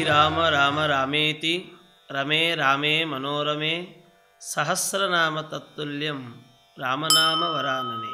ಶ್ರೀರಾಮ ರಾಮ ರಾಮೇತಿ ರಮೇ ರಾಮೇ ಮನೋರಮೆ ಸಹಸ್ರನಾಮ ತತ್ತುಲ್ಯಂ ರಾಮನಾಮ ವರಾನನೆ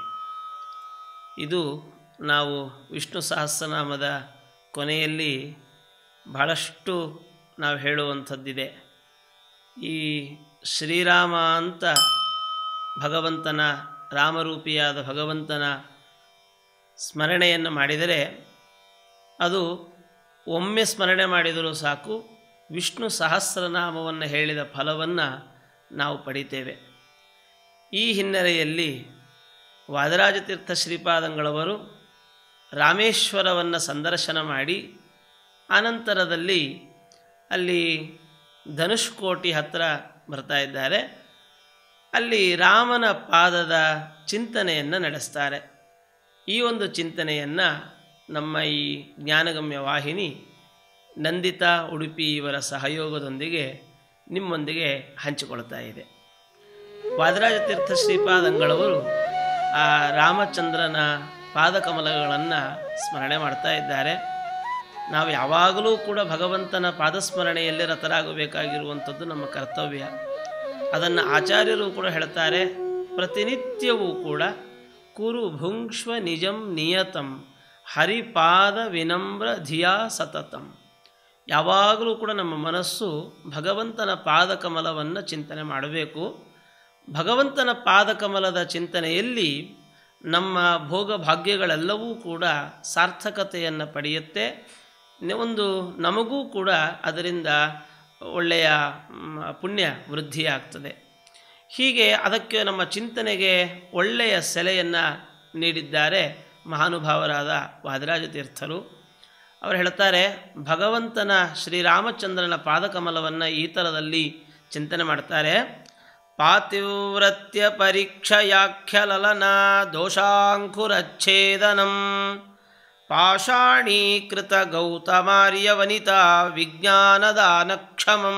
ಇದು ನಾವು ವಿಷ್ಣು ಸಹಸ್ರನಾಮದ ಕೊನೆಯಲ್ಲಿ ಬಹಳಷ್ಟು ನಾವು ಹೇಳುವಂಥದ್ದಿದೆ ಈ ಶ್ರೀರಾಮ ಅಂತ ಭಗವಂತನ ರಾಮರೂಪಿಯಾದ ಭಗವಂತನ ಸ್ಮರಣೆಯನ್ನು ಮಾಡಿದರೆ ಅದು ಒಮ್ಮೆ ಸ್ಮರಣೆ ಮಾಡಿದರೂ ಸಾಕು ವಿಷ್ಣು ಸಹಸ್ರನಾಮವನ್ನು ಹೇಳಿದ ಫಲವನ್ನು ನಾವು ಪಡಿತೇವೆ ಈ ಹಿನ್ನೆಲೆಯಲ್ಲಿ ವಾದರಾಜತೀರ್ಥ ಶ್ರೀಪಾದಂಗಳವರು ರಾಮೇಶ್ವರವನ್ನು ಸಂದರ್ಶನ ಮಾಡಿ ಆನಂತರದಲ್ಲಿ ಅಲ್ಲಿ ಧನುಷ್ಕೋಟಿ ಹತ್ತಿರ ಬರ್ತಾ ಇದ್ದಾರೆ ಅಲ್ಲಿ ರಾಮನ ಪಾದದ ಚಿಂತನೆಯನ್ನು ನಡೆಸ್ತಾರೆ ಈ ಒಂದು ಚಿಂತನೆಯನ್ನು ನಮ್ಮ ಈ ಜ್ಞಾನಗಮ್ಯ ವಾಹಿನಿ ನಂದಿತಾ ಉಡುಪಿ ಇವರ ಸಹಯೋಗದೊಂದಿಗೆ ನಿಮ್ಮೊಂದಿಗೆ ಹಂಚಿಕೊಳ್ತಾ ಇದೆ ವಾದರಾಜ ತೀರ್ಥ ಶ್ರೀಪಾದಂಗಳವರು ಆ ರಾಮಚಂದ್ರನ ಪಾದಕಮಲಗಳನ್ನು ಸ್ಮರಣೆ ಮಾಡ್ತಾ ಇದ್ದಾರೆ ನಾವು ಯಾವಾಗಲೂ ಕೂಡ ಭಗವಂತನ ಪಾದಸ್ಮರಣೆಯಲ್ಲಿ ರತರಾಗಬೇಕಾಗಿರುವಂಥದ್ದು ನಮ್ಮ ಕರ್ತವ್ಯ ಅದನ್ನು ಆಚಾರ್ಯರು ಕೂಡ ಹೇಳ್ತಾರೆ ಪ್ರತಿನಿತ್ಯವೂ ಕೂಡ ಕುರು ಭುಂಕ್ಷ್ವ ನಿಜಂ ನಿಯತಂ ಹರಿಪಾದ ವಿನಮ್ರ ಧಿಯಾ ಸತತಂ ಯಾವಾಗಲೂ ಕೂಡ ನಮ್ಮ ಮನಸ್ಸು ಭಗವಂತನ ಪಾದಕಮಲವನ್ನು ಚಿಂತನೆ ಮಾಡಬೇಕು ಭಗವಂತನ ಪಾದಕಮಲದ ಚಿಂತನೆಯಲ್ಲಿ ನಮ್ಮ ಭೋಗ ಭಾಗ್ಯಗಳೆಲ್ಲವೂ ಕೂಡ ಸಾರ್ಥಕತೆಯನ್ನು ಪಡೆಯುತ್ತೆ ಒಂದು ನಮಗೂ ಕೂಡ ಅದರಿಂದ ಒಳ್ಳೆಯ ಪುಣ್ಯ ವೃದ್ಧಿಯಾಗ್ತದೆ ಹೀಗೆ ಅದಕ್ಕೆ ನಮ್ಮ ಚಿಂತನೆಗೆ ಒಳ್ಳೆಯ ಸೆಲೆಯನ್ನು ನೀಡಿದ್ದಾರೆ ಮಹಾನುಭಾವರಾದ ವಾದರಾಜ ತೀರ್ಥರು ಅವರು ಹೇಳ್ತಾರೆ ಭಗವಂತನ ಶ್ರೀರಾಮಚಂದ್ರನ ಪಾದಕಮಲವನ್ನು ಈ ಥರದಲ್ಲಿ ಚಿಂತನೆ ಮಾಡ್ತಾರೆ ಪಾತಿವ್ರತ್ಯ ಪರೀಕ್ಷಯಾಖ್ಯಲಲನಾ ದೋಷಾಂಕುರಚ್ಛೇದನಂ ಪಾಷಾಣೀಕೃತ ಗೌತಮಾರ್ಯ ವನಿತಾ ವಿಜ್ಞಾನದಾನಕ್ಷಮಂ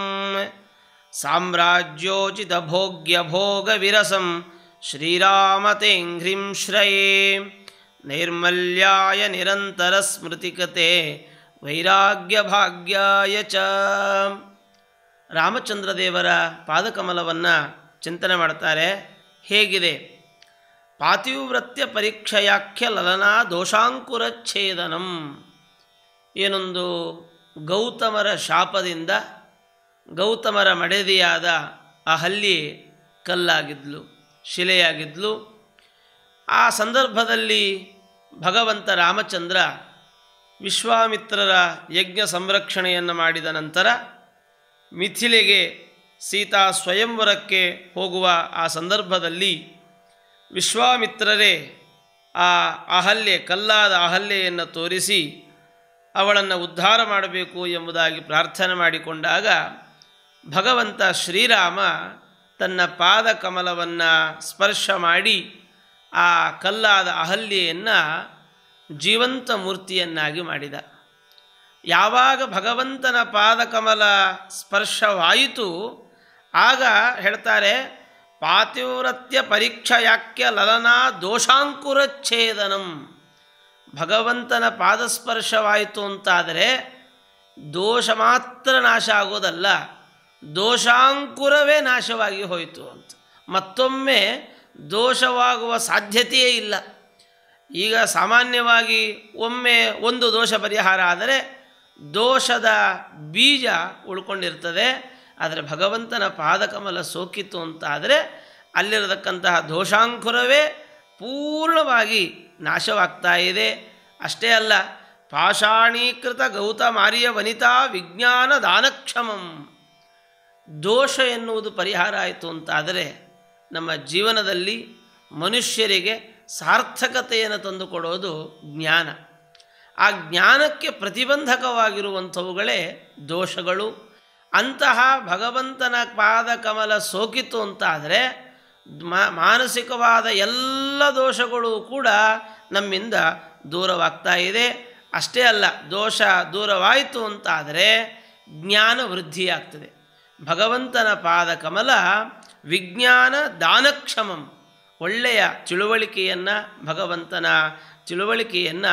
ಸಾಮ್ರಾಜ್ಯೋಚಿತ ಭೋಗ್ಯ ಭೋಗ ವಿರಸಂ ಶ್ರೀರಾಮತೆಂಘ್ರಿಂ ಶ್ರಯೇ ನೈರ್ಮಲ್ಯಾಯ ನಿರಂತರ ಸ್ಮೃತಿಕತೆ ವೈರಾಗ್ಯ ಭಾಗ್ಯಾಯ ಚ ರಾಮಚಂದ್ರ ದೇವರ ಪಾದಕಮಲವನ್ನು ಚಿಂತನೆ ಮಾಡ್ತಾರೆ ಹೇಗಿದೆ ಪಾತಿವ್ರತ್ಯ ಪರೀಕ್ಷಯಾಖ್ಯ ಲಲನಾ ದೋಷಾಂಕುರಚ್ಛೇದನಂ ಏನೊಂದು ಗೌತಮರ ಶಾಪದಿಂದ ಗೌತಮರ ಮಡೆದಿಯಾದ ಆ ಹಲ್ಲಿ ಕಲ್ಲಾಗಿದ್ಲು ಶಿಲೆಯಾಗಿದ್ಲು ಆ ಸಂದರ್ಭದಲ್ಲಿ ಭಗವಂತ ರಾಮಚಂದ್ರ ವಿಶ್ವಾಮಿತ್ರರ ಯಜ್ಞ ಸಂರಕ್ಷಣೆಯನ್ನು ಮಾಡಿದ ನಂತರ ಮಿಥಿಲೆಗೆ ಸೀತಾ ಸ್ವಯಂವರಕ್ಕೆ ಹೋಗುವ ಆ ಸಂದರ್ಭದಲ್ಲಿ ವಿಶ್ವಾಮಿತ್ರರೇ ಆ ಅಹಲ್ಯೆ ಕಲ್ಲಾದ ಅಹಲ್ಯೆಯನ್ನು ತೋರಿಸಿ ಅವಳನ್ನು ಉದ್ಧಾರ ಮಾಡಬೇಕು ಎಂಬುದಾಗಿ ಪ್ರಾರ್ಥನೆ ಮಾಡಿಕೊಂಡಾಗ ಭಗವಂತ ಶ್ರೀರಾಮ ತನ್ನ ಪಾದ ಕಮಲವನ್ನು ಸ್ಪರ್ಶ ಮಾಡಿ ಆ ಕಲ್ಲಾದ ಅಹಲ್ಯೆಯನ್ನು ಜೀವಂತ ಮೂರ್ತಿಯನ್ನಾಗಿ ಮಾಡಿದ ಯಾವಾಗ ಭಗವಂತನ ಪಾದಕಮಲ ಸ್ಪರ್ಶವಾಯಿತು ಆಗ ಹೇಳ್ತಾರೆ ಪಾತಿವ್ರತ್ಯ ಪರೀಕ್ಷಯಾಖ್ಯ ಲಲನಾ ದೋಷಾಂಕುರಚ್ಛೇದನಂ ಭಗವಂತನ ಪಾದಸ್ಪರ್ಶವಾಯಿತು ಅಂತಾದರೆ ದೋಷ ಮಾತ್ರ ನಾಶ ಆಗೋದಲ್ಲ ದೋಷಾಂಕುರವೇ ನಾಶವಾಗಿ ಹೋಯಿತು ಅಂತ ಮತ್ತೊಮ್ಮೆ ದೋಷವಾಗುವ ಸಾಧ್ಯತೆಯೇ ಇಲ್ಲ ಈಗ ಸಾಮಾನ್ಯವಾಗಿ ಒಮ್ಮೆ ಒಂದು ದೋಷ ಪರಿಹಾರ ಆದರೆ ದೋಷದ ಬೀಜ ಉಳ್ಕೊಂಡಿರ್ತದೆ ಆದರೆ ಭಗವಂತನ ಪಾದಕಮಲ ಸೋಕಿತು ಅಂತಾದರೆ ಅಲ್ಲಿರತಕ್ಕಂತಹ ದೋಷಾಂಕುರವೇ ಪೂರ್ಣವಾಗಿ ನಾಶವಾಗ್ತಾ ಇದೆ ಅಷ್ಟೇ ಅಲ್ಲ ಪಾಷಾಣೀಕೃತ ಗೌತಮಾರ್ಯ ವನಿತಾ ವಿಜ್ಞಾನ ದಾನಕ್ಷಮಂ ದೋಷ ಎನ್ನುವುದು ಪರಿಹಾರ ಆಯಿತು ಅಂತಾದರೆ ನಮ್ಮ ಜೀವನದಲ್ಲಿ ಮನುಷ್ಯರಿಗೆ ಸಾರ್ಥಕತೆಯನ್ನು ತಂದುಕೊಡೋದು ಜ್ಞಾನ ಆ ಜ್ಞಾನಕ್ಕೆ ಪ್ರತಿಬಂಧಕವಾಗಿರುವಂಥವುಗಳೇ ದೋಷಗಳು ಅಂತಹ ಭಗವಂತನ ಪಾದಕಮಲ ಸೋಕಿತು ಅಂತಾದರೆ ಮಾನಸಿಕವಾದ ಎಲ್ಲ ದೋಷಗಳು ಕೂಡ ನಮ್ಮಿಂದ ದೂರವಾಗ್ತಾ ಇದೆ ಅಷ್ಟೇ ಅಲ್ಲ ದೋಷ ದೂರವಾಯಿತು ಅಂತಾದರೆ ಜ್ಞಾನ ವೃದ್ಧಿಯಾಗ್ತದೆ ಭಗವಂತನ ಪಾದಕಮಲ ವಿಜ್ಞಾನ ದಾನಕ್ಷಮಂ ಒಳ್ಳೆಯ ತಿಳುವಳಿಕೆಯನ್ನು ಭಗವಂತನ ತಿಳುವಳಿಕೆಯನ್ನು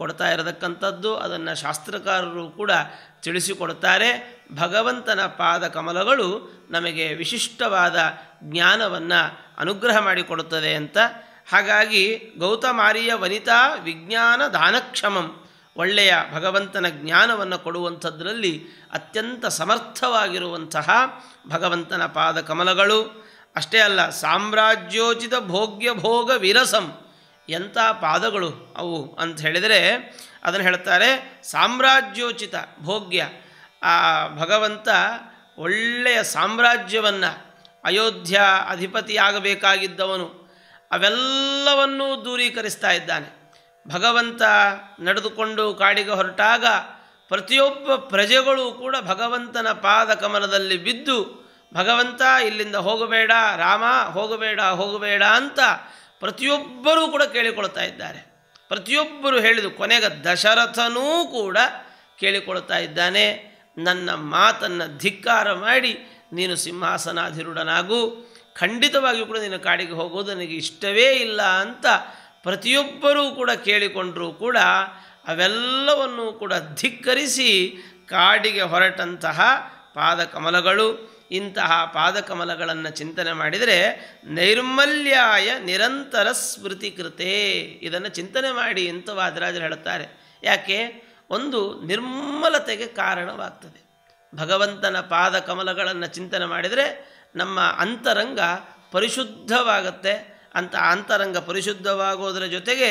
ಕೊಡ್ತಾ ಇರತಕ್ಕಂಥದ್ದು ಅದನ್ನು ಶಾಸ್ತ್ರಕಾರರು ಕೂಡ ತಿಳಿಸಿಕೊಡ್ತಾರೆ ಭಗವಂತನ ಪಾದ ಕಮಲಗಳು ನಮಗೆ ವಿಶಿಷ್ಟವಾದ ಜ್ಞಾನವನ್ನು ಅನುಗ್ರಹ ಮಾಡಿಕೊಡುತ್ತದೆ ಅಂತ ಹಾಗಾಗಿ ಗೌತಮಾರಿಯ ವನಿತಾ ವಿಜ್ಞಾನ ದಾನಕ್ಷಮಂ ಒಳ್ಳೆಯ ಭಗವಂತನ ಜ್ಞಾನವನ್ನು ಕೊಡುವಂಥದ್ರಲ್ಲಿ ಅತ್ಯಂತ ಸಮರ್ಥವಾಗಿರುವಂತಹ ಭಗವಂತನ ಪಾದ ಕಮಲಗಳು ಅಷ್ಟೇ ಅಲ್ಲ ಸಾಮ್ರಾಜ್ಯೋಚಿತ ಭೋಗ್ಯ ಭೋಗ ವಿರಸಂ ಎಂಥ ಪಾದಗಳು ಅವು ಅಂತ ಹೇಳಿದರೆ ಅದನ್ನು ಹೇಳ್ತಾರೆ ಸಾಮ್ರಾಜ್ಯೋಚಿತ ಭೋಗ್ಯ ಆ ಭಗವಂತ ಒಳ್ಳೆಯ ಸಾಮ್ರಾಜ್ಯವನ್ನು ಅಯೋಧ್ಯ ಅಧಿಪತಿಯಾಗಬೇಕಾಗಿದ್ದವನು ಅವೆಲ್ಲವನ್ನೂ ದೂರೀಕರಿಸ್ತಾ ಇದ್ದಾನೆ ಭಗವಂತ ನಡೆದುಕೊಂಡು ಕಾಡಿಗೆ ಹೊರಟಾಗ ಪ್ರತಿಯೊಬ್ಬ ಪ್ರಜೆಗಳು ಕೂಡ ಭಗವಂತನ ಪಾದ ಕಮಲದಲ್ಲಿ ಬಿದ್ದು ಭಗವಂತ ಇಲ್ಲಿಂದ ಹೋಗಬೇಡ ರಾಮ ಹೋಗಬೇಡ ಹೋಗಬೇಡ ಅಂತ ಪ್ರತಿಯೊಬ್ಬರೂ ಕೂಡ ಕೇಳಿಕೊಳ್ತಾ ಇದ್ದಾರೆ ಪ್ರತಿಯೊಬ್ಬರು ಹೇಳಿದು ಕೊನೆಗೆ ದಶರಥನೂ ಕೂಡ ಕೇಳಿಕೊಳ್ತಾ ಇದ್ದಾನೆ ನನ್ನ ಮಾತನ್ನು ಧಿಕ್ಕಾರ ಮಾಡಿ ನೀನು ಸಿಂಹಾಸನಾಧಿರೂಢನಾಗು ಖಂಡಿತವಾಗಿಯೂ ಕೂಡ ನೀನು ಕಾಡಿಗೆ ಹೋಗೋದು ನನಗೆ ಇಷ್ಟವೇ ಇಲ್ಲ ಅಂತ ಪ್ರತಿಯೊಬ್ಬರೂ ಕೂಡ ಕೇಳಿಕೊಂಡರೂ ಕೂಡ ಅವೆಲ್ಲವನ್ನೂ ಕೂಡ ಧಿಕ್ಕರಿಸಿ ಕಾಡಿಗೆ ಹೊರಟಂತಹ ಪಾದಕಮಲಗಳು ಇಂತಹ ಪಾದಕಮಲಗಳನ್ನು ಚಿಂತನೆ ಮಾಡಿದರೆ ನೈರ್ಮಲ್ಯಾಯ ನಿರಂತರ ಸ್ಮೃತಿ ಕೃತೆ ಇದನ್ನು ಚಿಂತನೆ ಮಾಡಿ ಅಂತ ವಾದರಾಜರು ಹೇಳುತ್ತಾರೆ ಯಾಕೆ ಒಂದು ನಿರ್ಮಲತೆಗೆ ಕಾರಣವಾಗ್ತದೆ ಭಗವಂತನ ಪಾದ ಕಮಲಗಳನ್ನು ಚಿಂತನೆ ಮಾಡಿದರೆ ನಮ್ಮ ಅಂತರಂಗ ಪರಿಶುದ್ಧವಾಗುತ್ತೆ ಅಂತ ಅಂತರಂಗ ಪರಿಶುದ್ಧವಾಗೋದರ ಜೊತೆಗೆ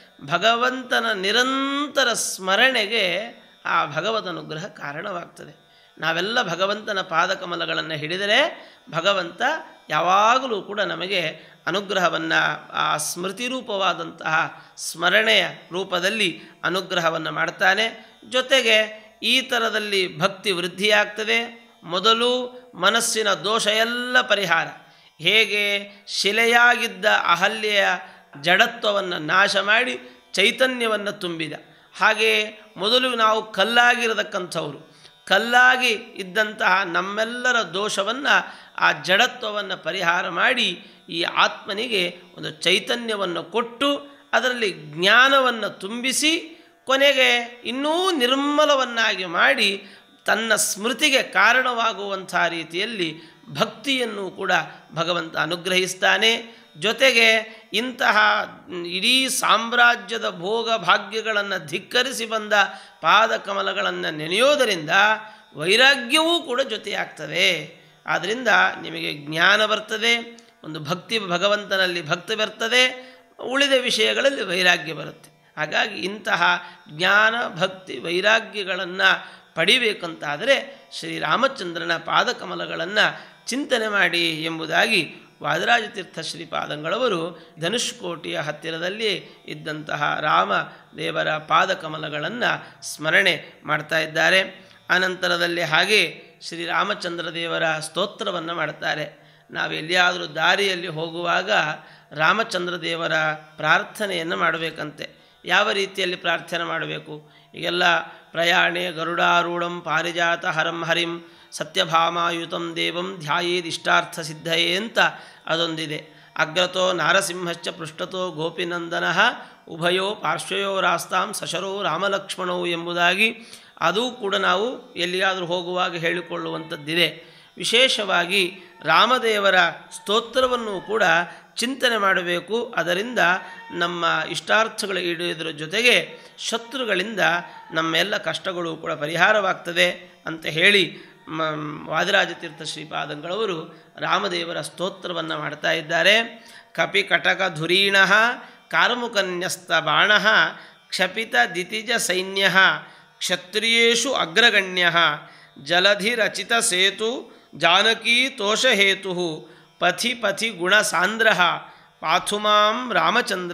ಭಗವಂತನ ನಿರಂತರ ಸ್ಮರಣೆಗೆ ಆ ಭಗವತ ಅನುಗ್ರಹ ಕಾರಣವಾಗ್ತದೆ ನಾವೆಲ್ಲ ಭಗವಂತನ ಪಾದಕಮಲಗಳನ್ನು ಹಿಡಿದರೆ ಭಗವಂತ ಯಾವಾಗಲೂ ಕೂಡ ನಮಗೆ ಅನುಗ್ರಹವನ್ನು ಆ ಸ್ಮೃತಿ ರೂಪವಾದಂತಹ ಸ್ಮರಣೆಯ ರೂಪದಲ್ಲಿ ಅನುಗ್ರಹವನ್ನು ಮಾಡ್ತಾನೆ ಜೊತೆಗೆ ಈ ಥರದಲ್ಲಿ ಭಕ್ತಿ ವೃದ್ಧಿಯಾಗ್ತದೆ ಮೊದಲು ಮನಸ್ಸಿನ ದೋಷ ಎಲ್ಲ ಪರಿಹಾರ ಹೇಗೆ ಶಿಲೆಯಾಗಿದ್ದ ಅಹಲ್ಯೆಯ ಜಡತ್ವವನ್ನು ನಾಶ ಮಾಡಿ ಚೈತನ್ಯವನ್ನು ತುಂಬಿದ ಹಾಗೆ ಮೊದಲು ನಾವು ಕಲ್ಲಾಗಿರತಕ್ಕಂಥವ್ರು ಕಲ್ಲಾಗಿ ಇದ್ದಂತಹ ನಮ್ಮೆಲ್ಲರ ದೋಷವನ್ನು ಆ ಜಡತ್ವವನ್ನು ಪರಿಹಾರ ಮಾಡಿ ಈ ಆತ್ಮನಿಗೆ ಒಂದು ಚೈತನ್ಯವನ್ನು ಕೊಟ್ಟು ಅದರಲ್ಲಿ ಜ್ಞಾನವನ್ನು ತುಂಬಿಸಿ ಕೊನೆಗೆ ಇನ್ನೂ ನಿರ್ಮಲವನ್ನಾಗಿ ಮಾಡಿ ತನ್ನ ಸ್ಮೃತಿಗೆ ಕಾರಣವಾಗುವಂಥ ರೀತಿಯಲ್ಲಿ ಭಕ್ತಿಯನ್ನು ಕೂಡ ಭಗವಂತ ಅನುಗ್ರಹಿಸ್ತಾನೆ ಜೊತೆಗೆ ಇಂತಹ ಇಡೀ ಸಾಮ್ರಾಜ್ಯದ ಭೋಗ ಭಾಗ್ಯಗಳನ್ನು ಧಿಕ್ಕರಿಸಿ ಬಂದ ಪಾದಕಮಲಗಳನ್ನು ನೆನೆಯೋದರಿಂದ ವೈರಾಗ್ಯವೂ ಕೂಡ ಜೊತೆಯಾಗ್ತದೆ ಆದ್ದರಿಂದ ನಿಮಗೆ ಜ್ಞಾನ ಬರ್ತದೆ ಒಂದು ಭಕ್ತಿ ಭಗವಂತನಲ್ಲಿ ಭಕ್ತಿ ಬರ್ತದೆ ಉಳಿದ ವಿಷಯಗಳಲ್ಲಿ ವೈರಾಗ್ಯ ಬರುತ್ತೆ ಹಾಗಾಗಿ ಇಂತಹ ಜ್ಞಾನ ಭಕ್ತಿ ವೈರಾಗ್ಯಗಳನ್ನು ಪಡಿಬೇಕಂತಾದರೆ ಶ್ರೀರಾಮಚಂದ್ರನ ಪಾದಕಮಲಗಳನ್ನು ಚಿಂತನೆ ಮಾಡಿ ಎಂಬುದಾಗಿ ವಾದರಾಜತೀರ್ಥ ಶ್ರೀಪಾದಂಗಳವರು ಧನುಷ್ಕೋಟಿಯ ಹತ್ತಿರದಲ್ಲಿ ಇದ್ದಂತಹ ರಾಮ ದೇವರ ಪಾದಕಮಲಗಳನ್ನು ಸ್ಮರಣೆ ಮಾಡ್ತಾ ಇದ್ದಾರೆ ಅನಂತರದಲ್ಲಿ ಹಾಗೆ ಶ್ರೀರಾಮಚಂದ್ರ ದೇವರ ಸ್ತೋತ್ರವನ್ನು ಮಾಡ್ತಾರೆ ನಾವು ಎಲ್ಲಿಯಾದರೂ ದಾರಿಯಲ್ಲಿ ಹೋಗುವಾಗ ರಾಮಚಂದ್ರ ದೇವರ ಪ್ರಾರ್ಥನೆಯನ್ನು ಮಾಡಬೇಕಂತೆ ಯಾವ ರೀತಿಯಲ್ಲಿ ಪ್ರಾರ್ಥನೆ ಮಾಡಬೇಕು ಈಗೆಲ್ಲ ಪ್ರಯಾಣೆ ಗರುಡಾರೂಢಂ ಪಾರಿಜಾತ ಹರಂ ಹರಿಂ ಸತ್ಯಭಾಮಾಯುತಂ ದೇವಂ ಧ್ಯಾಯೇದಿಷ್ಟಾರ್ಥ ಸಿದ್ಧಯೇ ಅಂತ ಅದೊಂದಿದೆ ಅಗ್ರತೋ ನಾರಸಿಂಹಶ್ಚ ಪೃಷ್ಠತೋ ಗೋಪಿನಂದನ ಉಭಯೋ ಪಾರ್ಶ್ವಯೋರಾಸ್ತಾಂ ಸಶರೋ ರಾಮಲಕ್ಷ್ಮಣವು ಎಂಬುದಾಗಿ ಅದೂ ಕೂಡ ನಾವು ಎಲ್ಲಿಯಾದರೂ ಹೋಗುವಾಗ ಹೇಳಿಕೊಳ್ಳುವಂಥದ್ದಿದೆ ವಿಶೇಷವಾಗಿ ರಾಮದೇವರ ಸ್ತೋತ್ರವನ್ನು ಕೂಡ ಚಿಂತನೆ ಮಾಡಬೇಕು ಅದರಿಂದ ನಮ್ಮ ಇಷ್ಟಾರ್ಥಗಳು ಈಡೇದ್ರ ಜೊತೆಗೆ ಶತ್ರುಗಳಿಂದ ನಮ್ಮೆಲ್ಲ ಕಷ್ಟಗಳು ಕೂಡ ಪರಿಹಾರವಾಗ್ತದೆ ಅಂತ ಹೇಳಿ ಮ ವಾದಿರಾಜತೀರ್ಥ ಶ್ರೀಪಾದಂಗಳವರು ರಾಮದೇವರ ಸ್ತೋತ್ರವನ್ನು ಮಾಡ್ತಾ ಇದ್ದಾರೆ ಕಪಿ ಕಟಕ ಧುರೀಣ ಕಾರ್ಮುಕನ್ಯಸ್ತ ಬಾಣ ಕ್ಷಪಿತ ದಿತಿಜ ಸೈನ್ಯ ಕ್ಷತ್ರಿಯೇಷು ಅಗ್ರಗಣ್ಯ ಜಲಧಿರಚಿತ ಸೇತು ಜಾನಕೀ ತೋಷಹೇತು ಪಥಿ ಪಥಿ ಗುಣಸಾಂದ್ರ ಪಾಥುಮಾಂ ರಾಮಚಂದ್ರ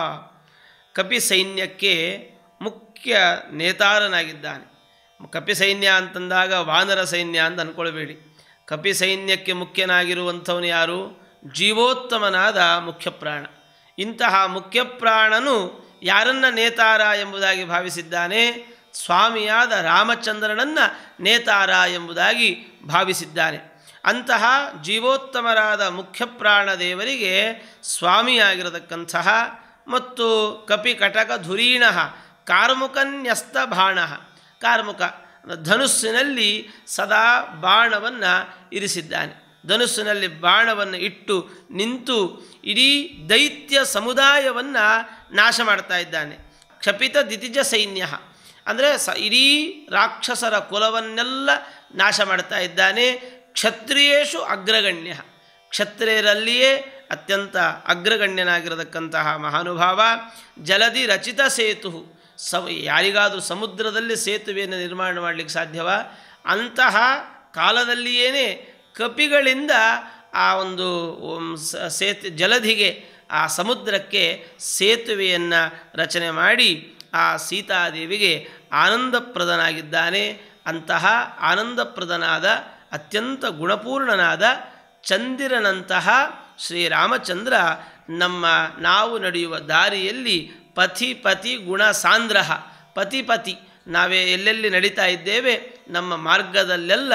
ಕಪಿ ಸೈನ್ಯಕ್ಕೆ ಮುಖ್ಯ ನೇತಾರನಾಗಿದ್ದಾನೆ ಕಪಿ ಸೈನ್ಯ ಅಂತಂದಾಗ ವಾನರ ಸೈನ್ಯ ಅಂತ ಅಂದ್ಕೊಳ್ಬೇಡಿ ಕಪಿ ಸೈನ್ಯಕ್ಕೆ ಮುಖ್ಯನಾಗಿರುವಂಥವನು ಯಾರು ಜೀವೋತ್ತಮನಾದ ಮುಖ್ಯಪ್ರಾಣ ಇಂತಹ ಮುಖ್ಯಪ್ರಾಣನು ಯಾರನ್ನ ನೇತಾರ ಎಂಬುದಾಗಿ ಭಾವಿಸಿದ್ದಾನೆ ಸ್ವಾಮಿಯಾದ ರಾಮಚಂದ್ರನನ್ನು ನೇತಾರ ಎಂಬುದಾಗಿ ಭಾವಿಸಿದ್ದಾನೆ ಅಂತಹ ಜೀವೋತ್ತಮರಾದ ಮುಖ್ಯಪ್ರಾಣ ದೇವರಿಗೆ ಸ್ವಾಮಿಯಾಗಿರತಕ್ಕಂತಹ ಮತ್ತು ಕಪಿ ಕಟಕ ಧುರೀಣ ಕಾರ್ಮುಕನ್ಯಸ್ತ ಬಾಣ ಕಾರ್ಮುಕ ಧನುಸ್ಸಿನಲ್ಲಿ ಸದಾ ಬಾಣವನ್ನು ಇರಿಸಿದ್ದಾನೆ ಧನುಸ್ಸಿನಲ್ಲಿ ಬಾಣವನ್ನು ಇಟ್ಟು ನಿಂತು ಇಡೀ ದೈತ್ಯ ಸಮುದಾಯವನ್ನು ನಾಶ ಮಾಡ್ತಾ ಇದ್ದಾನೆ ಕ್ಷಪಿತ ದಿತಿಜ ಸೈನ್ಯ ಅಂದರೆ ಸ ಇಡೀ ರಾಕ್ಷಸರ ಕುಲವನ್ನೆಲ್ಲ ನಾಶ ಮಾಡ್ತಾ ಇದ್ದಾನೆ ಕ್ಷತ್ರಿಯೇಶು ಅಗ್ರಗಣ್ಯ ಕ್ಷತ್ರಿಯರಲ್ಲಿಯೇ ಅತ್ಯಂತ ಅಗ್ರಗಣ್ಯನಾಗಿರತಕ್ಕಂತಹ ಮಹಾನುಭಾವ ಜಲದಿ ರಚಿತ ಸೇತು ಸ ಯಾರಿಗಾದರೂ ಸಮುದ್ರದಲ್ಲಿ ಸೇತುವೆಯನ್ನು ನಿರ್ಮಾಣ ಮಾಡಲಿಕ್ಕೆ ಸಾಧ್ಯವ ಅಂತಹ ಕಾಲದಲ್ಲಿಯೇ ಕಪಿಗಳಿಂದ ಆ ಒಂದು ಸೇತು ಜಲಧಿಗೆ ಆ ಸಮುದ್ರಕ್ಕೆ ಸೇತುವೆಯನ್ನು ರಚನೆ ಮಾಡಿ ಆ ಸೀತಾದೇವಿಗೆ ಆನಂದಪ್ರದನಾಗಿದ್ದಾನೆ ಅಂತಹ ಆನಂದಪ್ರದನಾದ ಅತ್ಯಂತ ಗುಣಪೂರ್ಣನಾದ ಚಂದಿರನಂತಹ ಶ್ರೀರಾಮಚಂದ್ರ ನಮ್ಮ ನಾವು ನಡೆಯುವ ದಾರಿಯಲ್ಲಿ ಪಥಿ ಪತಿ ಗುಣ ಸಾಂದ್ರ ಪತಿ ಪತಿ ನಾವೇ ಎಲ್ಲೆಲ್ಲಿ ನಡೀತಾ ಇದ್ದೇವೆ ನಮ್ಮ ಮಾರ್ಗದಲ್ಲೆಲ್ಲ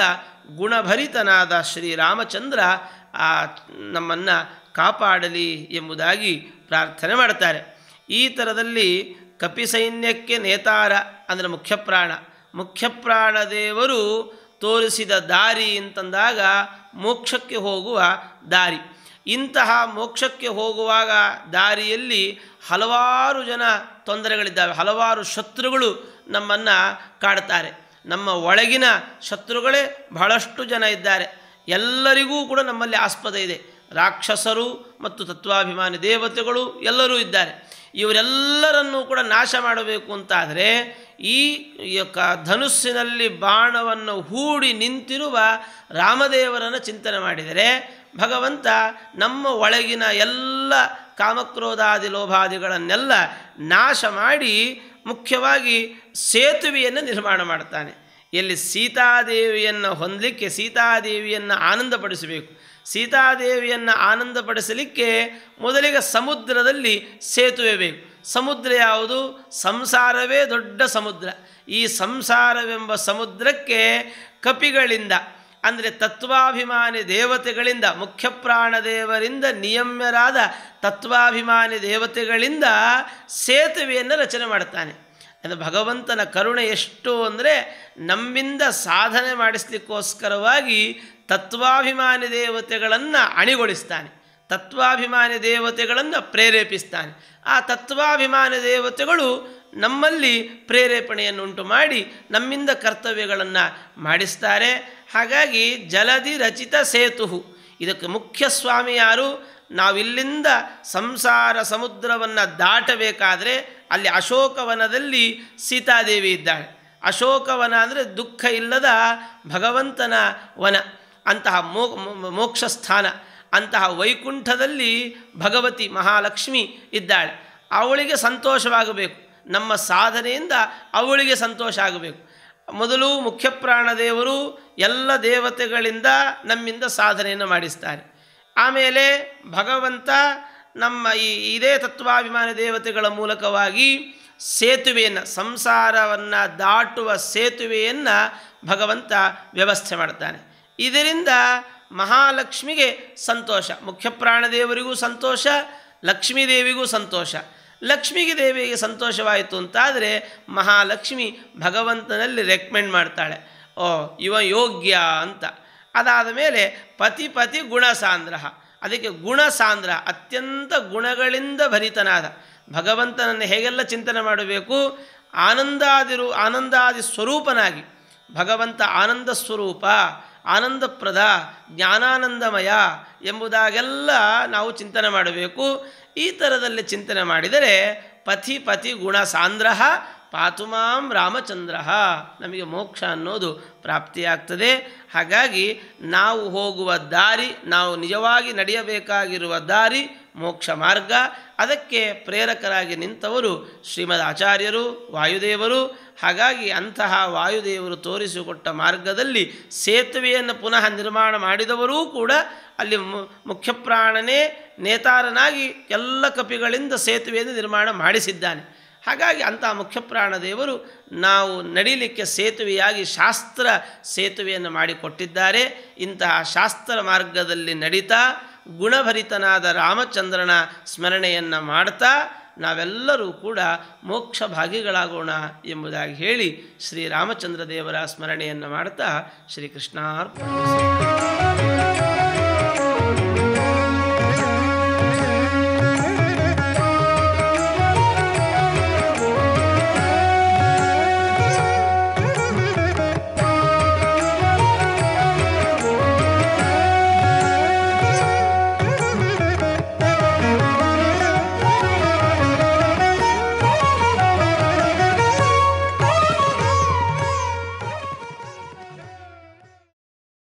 ಗುಣಭರಿತನಾದ ಶ್ರೀರಾಮಚಂದ್ರ ಆ ನಮ್ಮನ್ನು ಕಾಪಾಡಲಿ ಎಂಬುದಾಗಿ ಪ್ರಾರ್ಥನೆ ಮಾಡ್ತಾರೆ ಈ ಥರದಲ್ಲಿ ಕಪಿ ಸೈನ್ಯಕ್ಕೆ ನೇತಾರ ಅಂದರೆ ಮುಖ್ಯಪ್ರಾಣ ಮುಖ್ಯಪ್ರಾಣ ದೇವರು ತೋರಿಸಿದ ದಾರಿ ಅಂತಂದಾಗ ಮೋಕ್ಷಕ್ಕೆ ಹೋಗುವ ದಾರಿ ಇಂತಹ ಮೋಕ್ಷಕ್ಕೆ ಹೋಗುವಾಗ ದಾರಿಯಲ್ಲಿ ಹಲವಾರು ಜನ ತೊಂದರೆಗಳಿದ್ದಾವೆ ಹಲವಾರು ಶತ್ರುಗಳು ನಮ್ಮನ್ನು ಕಾಡ್ತಾರೆ ನಮ್ಮ ಒಳಗಿನ ಶತ್ರುಗಳೇ ಬಹಳಷ್ಟು ಜನ ಇದ್ದಾರೆ ಎಲ್ಲರಿಗೂ ಕೂಡ ನಮ್ಮಲ್ಲಿ ಆಸ್ಪದ ಇದೆ ರಾಕ್ಷಸರು ಮತ್ತು ತತ್ವಾಭಿಮಾನಿ ದೇವತೆಗಳು ಎಲ್ಲರೂ ಇದ್ದಾರೆ ಇವರೆಲ್ಲರನ್ನೂ ಕೂಡ ನಾಶ ಮಾಡಬೇಕು ಅಂತಾದರೆ ಈ ಕ ಧನುಸ್ಸಿನಲ್ಲಿ ಬಾಣವನ್ನು ಹೂಡಿ ನಿಂತಿರುವ ರಾಮದೇವರನ್ನು ಚಿಂತನೆ ಮಾಡಿದರೆ ಭಗವಂತ ನಮ್ಮ ಒಳಗಿನ ಎಲ್ಲ ಕಾಮಕ್ರೋಧಾದಿ ಲೋಭಾದಿಗಳನ್ನೆಲ್ಲ ನಾಶ ಮಾಡಿ ಮುಖ್ಯವಾಗಿ ಸೇತುವೆಯನ್ನು ನಿರ್ಮಾಣ ಮಾಡ್ತಾನೆ ಎಲ್ಲಿ ಸೀತಾದೇವಿಯನ್ನು ಹೊಂದಲಿಕ್ಕೆ ಸೀತಾದೇವಿಯನ್ನು ಆನಂದಪಡಿಸಬೇಕು ಸೀತಾದೇವಿಯನ್ನು ಆನಂದಪಡಿಸಲಿಕ್ಕೆ ಮೊದಲಿಗೆ ಸಮುದ್ರದಲ್ಲಿ ಸೇತುವೆ ಬೇಕು ಸಮುದ್ರ ಯಾವುದು ಸಂಸಾರವೇ ದೊಡ್ಡ ಸಮುದ್ರ ಈ ಸಂಸಾರವೆಂಬ ಸಮುದ್ರಕ್ಕೆ ಕಪಿಗಳಿಂದ ಅಂದರೆ ತತ್ವಾಭಿಮಾನಿ ದೇವತೆಗಳಿಂದ ಮುಖ್ಯ ಪ್ರಾಣದೇವರಿಂದ ನಿಯಮ್ಯರಾದ ತತ್ವಾಭಿಮಾನಿ ದೇವತೆಗಳಿಂದ ಸೇತುವೆಯನ್ನು ರಚನೆ ಮಾಡ್ತಾನೆ ಅದು ಭಗವಂತನ ಕರುಣೆ ಎಷ್ಟು ಅಂದರೆ ನಮ್ಮಿಂದ ಸಾಧನೆ ಮಾಡಿಸ್ಲಿಕ್ಕೋಸ್ಕರವಾಗಿ ತತ್ವಾಭಿಮಾನಿ ದೇವತೆಗಳನ್ನು ಅಣಿಗೊಳಿಸ್ತಾನೆ ತತ್ವಾಭಿಮಾನಿ ದೇವತೆಗಳನ್ನು ಪ್ರೇರೇಪಿಸ್ತಾನೆ ಆ ತತ್ವಾಭಿಮಾನಿ ದೇವತೆಗಳು ನಮ್ಮಲ್ಲಿ ಪ್ರೇರೇಪಣೆಯನ್ನು ಉಂಟು ಮಾಡಿ ನಮ್ಮಿಂದ ಕರ್ತವ್ಯಗಳನ್ನು ಮಾಡಿಸ್ತಾರೆ ಹಾಗಾಗಿ ಜಲದಿ ರಚಿತ ಸೇತು ಇದಕ್ಕೆ ಮುಖ್ಯ ಸ್ವಾಮಿ ಯಾರು ನಾವಿಲ್ಲಿಂದ ಸಂಸಾರ ಸಮುದ್ರವನ್ನು ದಾಟಬೇಕಾದರೆ ಅಲ್ಲಿ ಅಶೋಕವನದಲ್ಲಿ ಸೀತಾದೇವಿ ಇದ್ದಾಳೆ ಅಶೋಕವನ ಅಂದರೆ ದುಃಖ ಇಲ್ಲದ ಭಗವಂತನ ವನ ಅಂತಹ ಮೋ ಮೋಕ್ಷ ಸ್ಥಾನ ಅಂತಹ ವೈಕುಂಠದಲ್ಲಿ ಭಗವತಿ ಮಹಾಲಕ್ಷ್ಮಿ ಇದ್ದಾಳೆ ಅವಳಿಗೆ ಸಂತೋಷವಾಗಬೇಕು ನಮ್ಮ ಸಾಧನೆಯಿಂದ ಅವಳಿಗೆ ಸಂತೋಷ ಆಗಬೇಕು ಮೊದಲು ಮುಖ್ಯ ಪ್ರಾಣದೇವರು ಎಲ್ಲ ದೇವತೆಗಳಿಂದ ನಮ್ಮಿಂದ ಸಾಧನೆಯನ್ನು ಮಾಡಿಸ್ತಾರೆ ಆಮೇಲೆ ಭಗವಂತ ನಮ್ಮ ಈ ಇದೇ ತತ್ವಾಭಿಮಾನಿ ದೇವತೆಗಳ ಮೂಲಕವಾಗಿ ಸೇತುವೆಯನ್ನು ಸಂಸಾರವನ್ನು ದಾಟುವ ಸೇತುವೆಯನ್ನು ಭಗವಂತ ವ್ಯವಸ್ಥೆ ಮಾಡ್ತಾನೆ ಇದರಿಂದ ಮಹಾಲಕ್ಷ್ಮಿಗೆ ಸಂತೋಷ ಮುಖ್ಯ ಪ್ರಾಣದೇವರಿಗೂ ಸಂತೋಷ ಲಕ್ಷ್ಮೀದೇವಿಗೂ ಸಂತೋಷ ಲಕ್ಷ್ಮಿಗೆ ದೇವಿಗೆ ಸಂತೋಷವಾಯಿತು ಅಂತಾದರೆ ಮಹಾಲಕ್ಷ್ಮಿ ಭಗವಂತನಲ್ಲಿ ರೆಕಮೆಂಡ್ ಮಾಡ್ತಾಳೆ ಓ ಇವ ಯೋಗ್ಯ ಅಂತ ಅದಾದ ಮೇಲೆ ಪತಿ ಪತಿ ಗುಣಸಾಂದ್ರ ಅದಕ್ಕೆ ಗುಣಸಾಂದ್ರ ಅತ್ಯಂತ ಗುಣಗಳಿಂದ ಭರಿತನಾದ ಭಗವಂತನನ್ನು ಹೇಗೆಲ್ಲ ಚಿಂತನೆ ಮಾಡಬೇಕು ಆನಂದಾದಿರು ಆನಂದಾದಿ ಸ್ವರೂಪನಾಗಿ ಭಗವಂತ ಆನಂದ ಸ್ವರೂಪ ಆನಂದಪ್ರದ ಜ್ಞಾನಾನಂದಮಯ ಎಂಬುದಾಗೆಲ್ಲ ನಾವು ಚಿಂತನೆ ಮಾಡಬೇಕು ಈ ಥರದಲ್ಲಿ ಚಿಂತನೆ ಮಾಡಿದರೆ ಪತಿ ಪತಿ ಗುಣ ಸಾಂದ್ರ ಪಾತುಮಾಂ ರಾಮಚಂದ್ರ ನಮಗೆ ಮೋಕ್ಷ ಅನ್ನೋದು ಪ್ರಾಪ್ತಿಯಾಗ್ತದೆ ಹಾಗಾಗಿ ನಾವು ಹೋಗುವ ದಾರಿ ನಾವು ನಿಜವಾಗಿ ನಡೆಯಬೇಕಾಗಿರುವ ದಾರಿ ಮೋಕ್ಷ ಮಾರ್ಗ ಅದಕ್ಕೆ ಪ್ರೇರಕರಾಗಿ ನಿಂತವರು ಶ್ರೀಮದ್ ಆಚಾರ್ಯರು ವಾಯುದೇವರು ಹಾಗಾಗಿ ಅಂತಹ ವಾಯುದೇವರು ತೋರಿಸಿಕೊಟ್ಟ ಮಾರ್ಗದಲ್ಲಿ ಸೇತುವೆಯನ್ನು ಪುನಃ ನಿರ್ಮಾಣ ಮಾಡಿದವರೂ ಕೂಡ ಅಲ್ಲಿ ಮುಖ್ಯಪ್ರಾಣನೇ ನೇತಾರನಾಗಿ ಎಲ್ಲ ಕಪಿಗಳಿಂದ ಸೇತುವೆಯನ್ನು ನಿರ್ಮಾಣ ಮಾಡಿಸಿದ್ದಾನೆ ಹಾಗಾಗಿ ಅಂತಹ ಮುಖ್ಯಪ್ರಾಣ ದೇವರು ನಾವು ನಡೀಲಿಕ್ಕೆ ಸೇತುವೆಯಾಗಿ ಶಾಸ್ತ್ರ ಸೇತುವೆಯನ್ನು ಮಾಡಿಕೊಟ್ಟಿದ್ದಾರೆ ಇಂತಹ ಶಾಸ್ತ್ರ ಮಾರ್ಗದಲ್ಲಿ ನಡೀತಾ ಗುಣಭರಿತನಾದ ರಾಮಚಂದ್ರನ ಸ್ಮರಣೆಯನ್ನು ಮಾಡ್ತಾ ನಾವೆಲ್ಲರೂ ಕೂಡ ಮೋಕ್ಷ ಭಾಗಿಗಳಾಗೋಣ ಎಂಬುದಾಗಿ ಹೇಳಿ ಶ್ರೀರಾಮಚಂದ್ರ ದೇವರ ಸ್ಮರಣೆಯನ್ನು ಮಾಡ್ತಾ ಶ್ರೀಕೃಷ್ಣಾರ್ಪಣ